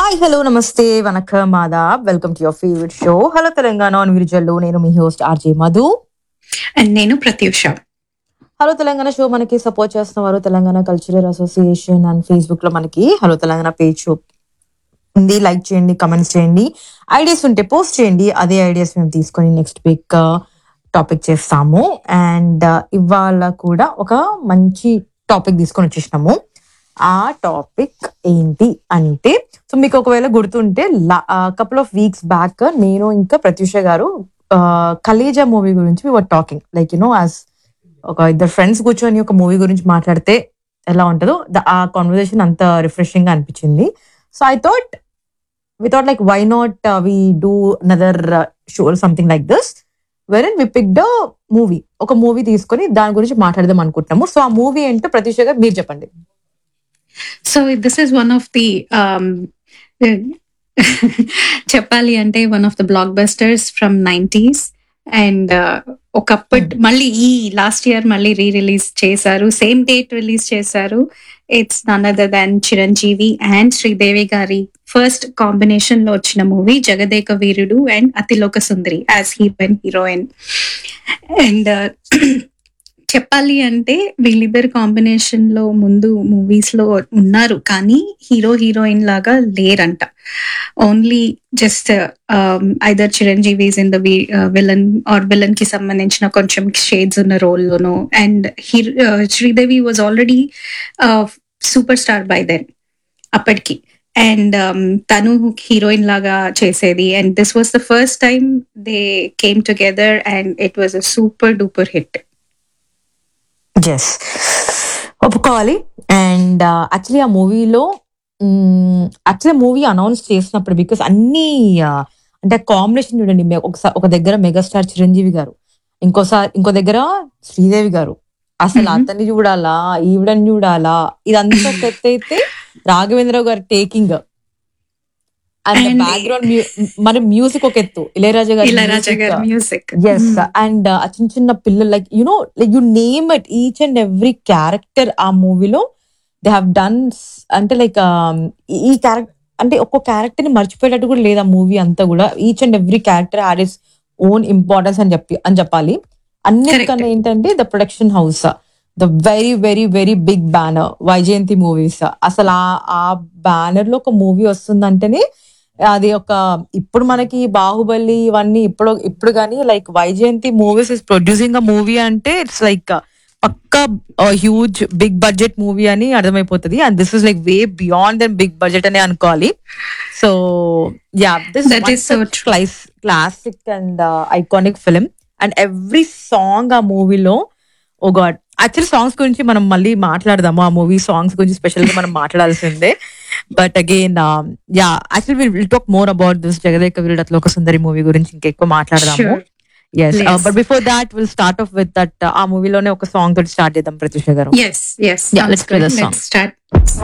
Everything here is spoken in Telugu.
హాయ్ హలో నమస్తే వనకం మాదాబ్ welcome to your favourite show hello Telangana on Virijallu నేను మీ హోస్ట్ ఆర్జే మధు అండ్ నేను ప్రత్యూష హలో తెలంగాణ షో మనకి సపోర్ట్ చేస్తున్న వారు Telangana cultural association and Facebook లో మనకి హలో తెలంగాణ పేజ్ ఉంది లైక్ చేయండి కమెంట్స్ చేయండి ఐడియాస్ ఉంటే పోస్ట్ చేయండి అదే ఐడియాస్ మేము తీసుకొని నెక్స్ట్ వీక్ టాపిక్ చేస్తాము అండ్ ఇవాళ కూడా ఒక మంచి టాపిక్ తీసుకొని వచ్చేసినాము ఆ టాపిక్ ఏంటి అంటే సో మీకు ఒకవేళ గుర్తుంటే కపుల్ ఆఫ్ వీక్స్ బ్యాక్ నేను ఇంకా ప్రత్యూష గారు కలేజా మూవీ గురించి we're talking like you know as ఒక ఇద్దరు ఫ్రెండ్స్ కూర్చొని ఒక మూవీ గురించి మాట్లాడితే ఎలా ఉంటుందో ద- ఆ కాన్వర్సేషన్ అంత రిఫ్రెషింగ్ గా అనిపించింది so I thought we thought like why not we do another show something like this where we picked movie ఒక మూవీ తీసుకొని దాని గురించి మాట్లాడదాం అనుకుంటున్నాము సో ఆ మూవీ ఏంటో ప్రతీష గారు మీరు చెప్పండి so this is one of the చెప్పాలి అంటే one of the blockbusters from nineties and ఒకప్పటి మళ్ళీ ఈ లాస్ట్ ఇయర్ మళ్ళీ రీ రిలీజ్ చేశారు సేమ్ డేట్ రిలీజ్ చేశారు it's none other than Chiranjeevi and Sridevi garu first combination లో వచ్చిన movie Jagadeka Veerudu and Athiloka Sundari as heroine heroine and చెప్పాలి అంటే వీళ్ళిద్దరు కాంబినేషన్ లో ముందు మూవీస్ లో ఉన్నారు కానీ హీరో హీరోయిన్ లాగా లేరంట only just either Chiranjeevi in the villain or villain కి సంబంధించిన కొంచెం షేడ్స్ ఉన్న రోల్ లోను and Sridevi was already super star by then అప్పటికి అండ్ తను హీరోయిన్ లాగా చేసేది and this was the first time they came together and it was a super duper hit yes ఒప్పుకోవాలి అండ్ యాక్చువల్లీ ఆ మూవీలో యాక్చువల్లీ మూవీ అనౌన్స్ చేసినప్పుడు బికాస్ అన్ని uh, అంటే కాంబినేషన్ చూడండి మె- ఒకసారి ఒక దగ్గర మెగాస్టార్ చిరంజీవి గారు ఇంకోసారి ఇంకో దగ్గర శ్రీదేవి గారు అసలు Mhm. అతన్ని చూడాలా ఈవిడని చూడాలా ఇదంతా ఒక ఎత్తు అయితే Raghavendra Rao garu taking and And- background మన మ్యూజిక్ ఒక ఎత్తు Ilaiyaraaja garu Ilaiyaraaja music. Garu music yes and ఆ చిన్న చిన్న పిల్లలు like you know like you name it each and every character ఆ మూవీలో దే హావ్ డన్ అంటే లైక్ ఈ క్యారెక్టర్ అంటే ఒక్కో క్యారెక్టర్ ని మర్చిపోయేటట్టు కూడా లేదు ఆ మూవీ అంతా కూడా each and every character had his own importance అని చెప్పి అని చెప్పాలి అన్నిటికన్నా ఏంటంటే the production house the very very very big banner Vyjayanthi movies అసలు ఆ ఆ బ్యానర్ లో ఒక మూవీ వస్తుందంటేనే అది ఒక ఇప్పుడు మనకి బాహుబలి ఇవన్నీ ఇప్పుడు ఇప్పుడు కానీ like Vyjayanthi movies is producing a movie అంటే ఇట్స్ లైక్ పక్క హ్యూజ్ బిగ్ బడ్జెట్ మూవీ అని అర్థమైపోతుంది and this is like way beyond then big budget అని అనుకోవాలి so yeah this That is so true. Classic and iconic film and every song ఆ మూవీలో ఓ గాడ్ యాక్చువల్లీ సాంగ్స్ గురించి మనం మళ్ళీ మాట్లాడదాము ఆ మూవీ సాంగ్స్ గురించి స్పెషల్ గా మనం మాట్లాడాల్సిందే but again yeah actually will talk more about this Jagadeka Veerudu Athiloka Sundari movie గురించి ఇంకెక్కువ మాట్లాడదాము Sure. Yes Please. But before that will start off with that ఆ మూవీలోనే ఒక సాంగ్ తోటి స్టార్ట్ చేద్దాం Prathyusha garu yes yes Yeah, let's play the song. Start